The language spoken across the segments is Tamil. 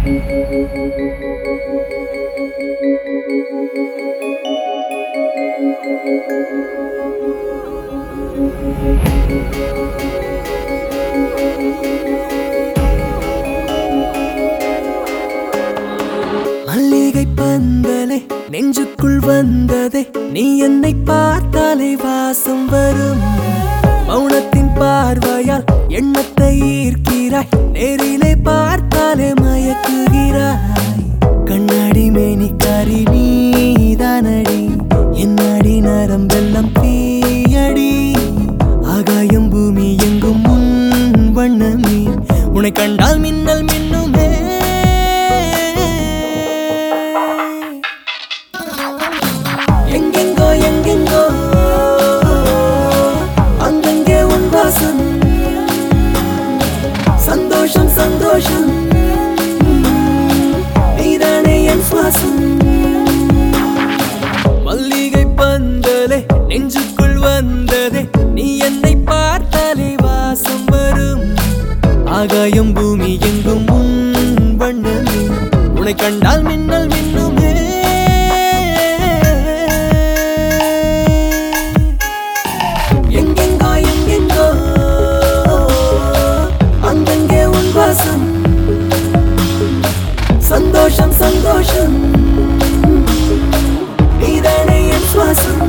மல்லிகை பந்தலே நெஞ்சுக்குள் வந்ததே நீ என்னை பார்த்தாலே வாசம் வரும் மௌனத்தின் பார்வையால் எண்ணத்தை ஈர்க்கிறாய் நேரிலே பார்த்தாலே மயக்குகிறாய் கண்ணாடி மேனிக்காரி நீதானடி என்னடி நரம்பெல்லாம் தீயடி ஆகாயம் பூமி எங்கும் முன் வண்ணமே உன்னை கண்டால் மின்னல் மின்னுமே எங்கெங்கோ எங்கெங்கோ அங்கங்கே உன் வாசம் சந்தோஷம் சந்தோஷம் நீதானே என் சுவாசம் மல்லிகை பந்தலே நெஞ்சுக்குள் வந்ததே நீ என்னை பார்த்தாலே வாசம் வரும் ஆகாயம் பூமி எங்கும் உன் வண்ணமே உன்னை கண்டால் மின்னல் மின்னுமே எங்கெங்கோ எங்கெங்கோ அங்கங்கே உன் வாசம் சந்தோஷம் சந்தோஷம் நீதானே என் சுவாசம்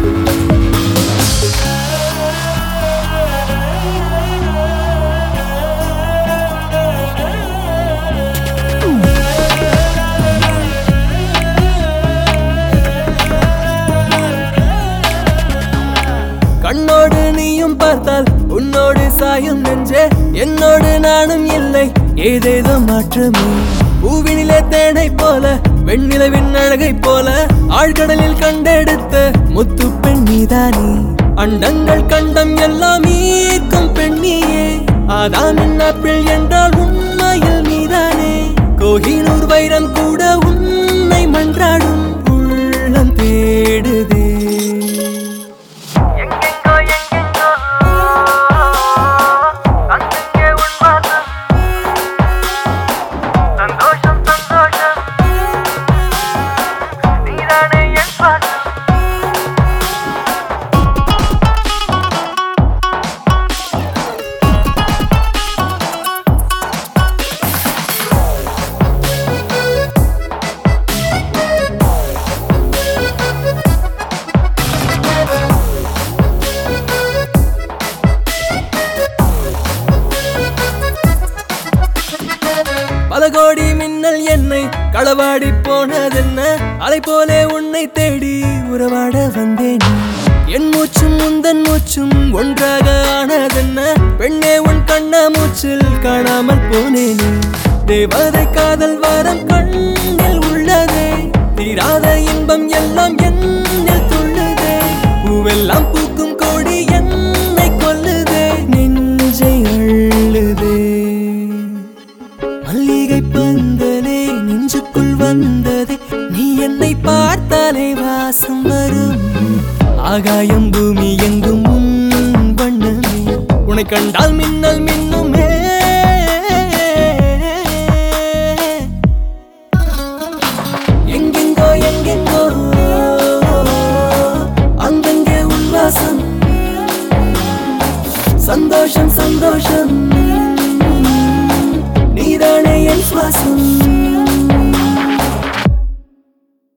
கண்ணோடு நீயும் பார்த்தால் உன்னோடு சாயும் நெஞ்சே என்னோடு நானும் இல்லை ஏதேதோ மாற்றமே பூவினிலே தேனை போல வெண்ணிலவின் அழகை போல ஆழ்கடலில் கண்டெடுத்த முத்து பெண் நீதானே அண்டங்கள் கண்டம் எல்லாம் ஈர்க்கும் பெண்ணியே ஆதாமின் ஆப்பிள் என்றால் உண்மையில் நீதானே கோகினூர் வைரம் கூட உன்னை மன்றாடும் உள்ளம் தேடுதே எங்கெங்கோ எங்கெங்கோ அங்கங்கே உன் வாசம் சந்தோஷம் சந்தோஷம் நீதானே என் சுவாசம் பல கோடி மின்னல் என்னை களவாடி போனதென்ன அலை போலே உன்னை தேடி உறவாட வந்தேன் என் மூச்சும் உந்தன் மூச்சும் ஒன்றாக ஆனதென்ன பெண்ணே உன் கண்ண மூச்சில் காணாமல் போனேனே தேவதை காதல் வரம் கண்ணில் உள்ளதே தீராத இன்பம் எல்லாம் என்னில் துள்ளுதே பூவெல்லாம் பூக்கும் கோடி என்னை கொல்லுதே நெஞ்சை அள்ளுதே மல்லிகை பந்தலே நெஞ்சுக்குள் வந்ததே நீ என்னை பார்த்தாலே வாசம் வரும் ஆகாயம் பூமி எங்கும் உன் வண்ணமே உன்னை கண்டால் மின்ன